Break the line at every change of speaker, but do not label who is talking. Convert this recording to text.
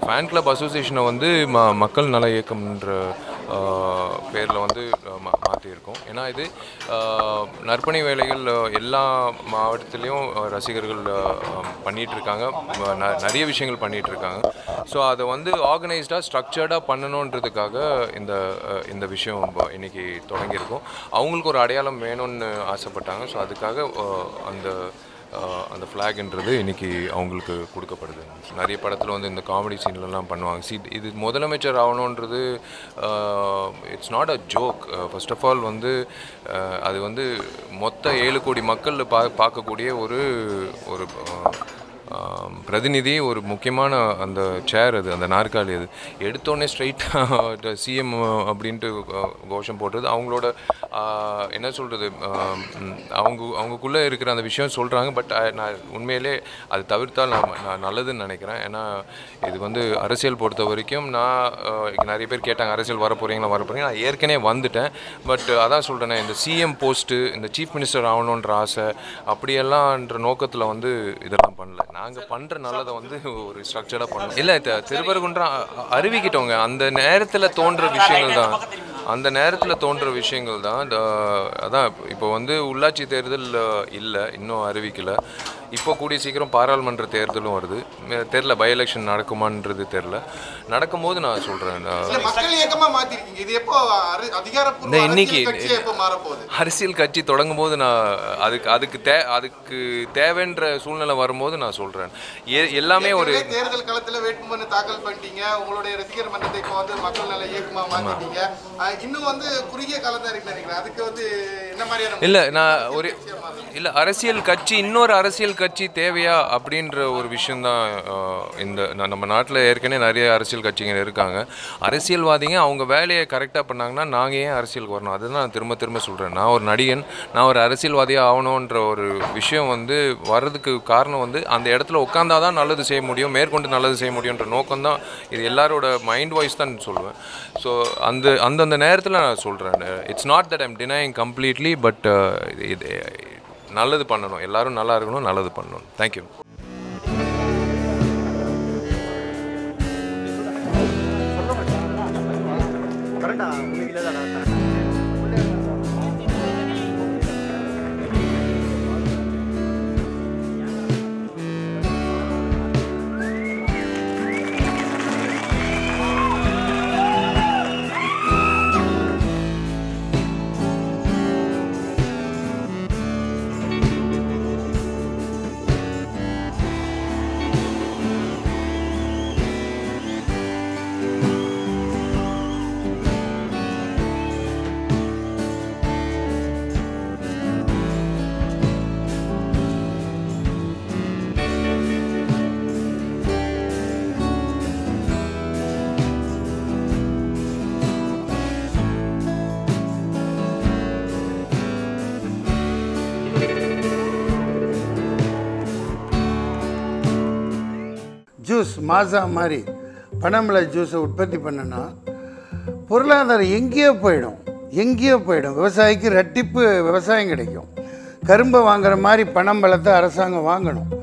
fan club அசோசியேஷனை வந்து ம மக்கள் நல இயக்கம்ன்ற பேரில் வந்து மா மாற்றியிருக்கோம் ஏன்னா இது ஆஹ், நற்பணி வேலைகள் ஆஹ், எல்லா மாவட்டத்துலேயும் ரசிகர்கள் பண்ணிகிட்டு இருக்காங்க ம- ந- நிறைய விஷயங்கள் பண்ணிகிட்டு இருக்காங்க ஸோ அதை வந்து ஆர்கனைஸ்டாக ஸ்ட்ரக்சர்டாக பண்ணணுன்றதுக்காக இந்த ஆஹ், இந்த விஷயம் இப்போ இன்னைக்கு தொடங்கியிருக்கோம் அவங்களுக்கு ஒரு அடையாளம் வேணும்னு ஆசைப்பட்டாங்க ஸோ அதுக்காக ஆஹ், அந்த ஆஹ் அந்த ஃப்ளாக்ன்றது இன்னைக்கு அவங்களுக்கு கொடுக்கப்படுது நிறைய படத்தில் வந்து இந்த காமெடி சீன்லலாம் பண்ணுவாங்க சி இது முதலமைச்சர் ஆகணுன்றது it's not a joke first of all வந்து ஆஹ் அது வந்து மொத்த ஏழு கோடி மக்கள் பா பார்க்கக்கூடிய ஒரு ஒரு ஆஹ் ஆம், பிரதிநிதி ஒரு முக்கியமான அந்த சேர் அது அந்த நாற்காலி அது எடுத்தோடனே ஸ்ட்ரைட்டாக சிஎம் அப்படின்ட்டு கோ- கோஷம் போட்டது அவங்களோட ஆ, என்ன சொல்கிறது அவங்க அவங்களுக்குள்ளே இருக்கிற அந்த விஷயம் சொல்கிறாங்க பட் நான் உண்மையிலே அது தவிர்த்தால் நான் நான் நல்லதுன்னு நினைக்கிறேன் ஏன்னா இது வந்து அரசியல் பொறுத்த வரைக்கும் நான் ஆ, நிறைய பேர் கேட்டாங்க அரசியல் வர போகிறீங்களா வர போகிறீங்க நான் ஏற்கனவே வந்துட்டேன் பட் அதான் சொல்கிறேனே இந்த சிஎம் போஸ்ட்டு இந்த சீஃப் மினிஸ்டர் ஆகணுன்ற ஆசை அப்படியெல்லாம்ன்ற நோக்கத்தில் வந்து இதெல்லாம் பண்ணல நாங்கள் பண்ணுற நல்லதை வந்து ஒரு ஸ்ட்ரக்சர்டாக பண்ணோம் இல்லை திருப்பரங்குன்றம் அ- அறிவிக்கிட்டோங்க அந்த நேரத்தில் தோன்ற விஷயங்கள் தான் அந்த நேரத்தில் தோன்ற விஷயங்கள் தான் இந்த, அதான் இப்போ வந்து உள்ளாட்சி தேர்தல் இல்லை இன்னும் அறிவிக்கல இப்போ கூடிய சீக்கிரம் பாராளுமன்ற தேர்தலும் வருது மே- தெரியல பை எலெக்ஷன் நடக்குமான்றது தெரில நடக்கும்போது நான் சொல்கிறேன்
இல்ல மக்கள் இயக்கமா மாத்திருக்கீங்க இது எப்போ அரு- அதிகாரப்பூர்வ
இந்த இன்னைக்கு-
அரசியல் கட்சியா எப்போ மாறப்போகுது
அரசியல் கட்சி தொடங்கும் போது நான் அதுக்கு அதுக்கு தே அதுக்கு தேவைன்ற சூழ்நிலை வரும்போது நான் சொல்கிறேன் எல்லாமே ஒரு
ஏற்கனவே தேர்தல் களத்துல வேட்புமனு தாக்கல் பண்ணிட்டீங்க உங்களுடைய ரசிகர் மன்றத்தை இப்போ வந்து மக்கள் நல இயக்கமா மாத்திட்டீங்க அஹ் இன்னும் வந்து குறுகிய காலம் தான் இருக்கு நினைக்கிறேன் அதுக்கு வந்து என்ன மாதிரியான
இல்லை நான் ஒரு இல்லை அரசியல் கட்சி இன்னொரு அரசியல் கட்சி தேவையா அப்படின்ற ஒரு விஷயந்தான் ஆஹ், இந்த ந- நம்ம நாட்டில் ஏற்கனவே நிறைய அரசியல் கட்சிங்க இருக்காங்க அரசியல்வாதிங்க அவங்க வேலையை கரெக்டாக பண்ணாங்கன்னா நாங்கள் ஏன் அரசியலுக்கு வரணும் அதுதான் நான் திரும்ப திரும்ப சொல்கிறேன் நான் ஒரு நடிகன் நான் ஒரு அரசியல்வாதியாக ஆகணுன்ற ஒரு விஷயம் வந்து வர்றதுக்கு காரணம் வந்து அந்த இடத்துல உட்காந்தாதான் நல்லது செய்ய முடியும் மேற்கொண்டு நல்லது செய்ய முடியுன்ற நோக்கம் தான் இது எல்லாரோட மைண்ட் வாய்ஸ் தான் சொல்லுவேன் ஸோ அந்த அந்தந்த நேரத்தில் நான் சொல்கிறேன் it's not that I'm denying completely but இது நல்லது பண்ணணும் எல்லாரும் நல்லா இருக்கணும் நல்லது பண்ணணும் தேங்க்யூ
ஜூஸ் மாசா மாதிரி பனம்பழ ஜூஸை உற்பத்தி பண்ணனா பொருளாதாரம் எங்கேயோ போயிடும் எங்கேயோ போயிடும் விவசாயிக்கு ரெட்டிப்பு விவசாயம் கிடைக்கும் கரும்பை வாங்குற மாதிரி பனம்பழத்தை அரசாங்கம் வாங்கணும்